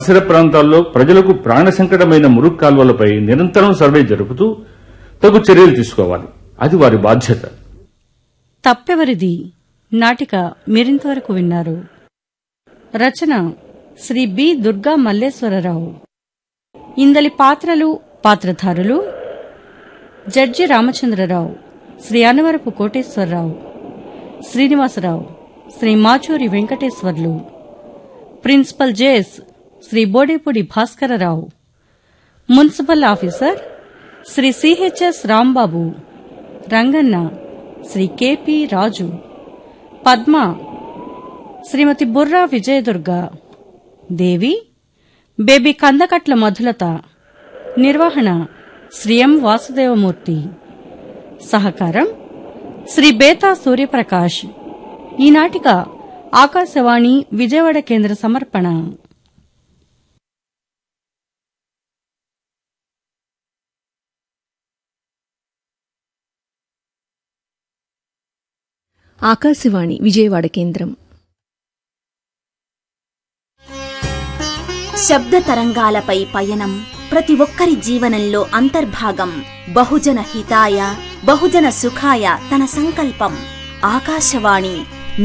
పరిసర ప్రాంతాల్లో ప్రజలకు ప్రాణ సంకటమైన మురుగు కాల్వలపై నిరంతరం సర్వే జరుపుతూ తగు చర్యలు తీసుకోవాలి అది వారి బాధ్యత తప్పెవరిది నాటిక మీరింతవరకు విన్నారు రచన శ్రీ బి దుర్గా మల్లేశ్వరరావు ఇందలి పాత్రలు పాత్రధారులు judge Ramachandrarao Shri Anavarapu Koteswararao Srinivasarao Shri Machuri Venkateswarlu principal JS Shri Bodepudi Bhaskararao municipal officer Shri CHS Rambabu Ranganna Shri KP Raju Padma Shrimati Burra Vijayadurga Devi baby Kandakatla Madhulatha నిర్వహణ శ్రీ ఎం వాసుదేవమూర్తి సహకారం శ్రీ బేతా సూర్యప్రకాష్ ఈ నాటిక ఆకాశవాణి విజయవాడ కేంద్ర సమర్పణ ఆకాశవాణి విజయవాడ కేంద్రం శబ్ద తరంగాలపై పయనం ప్రతి ఒక్కరి జీవనంలో అంతర్భాగం బహుజన హితాయ బహుజన సుఖాయ తన సంకల్పం ఆకాశవాణి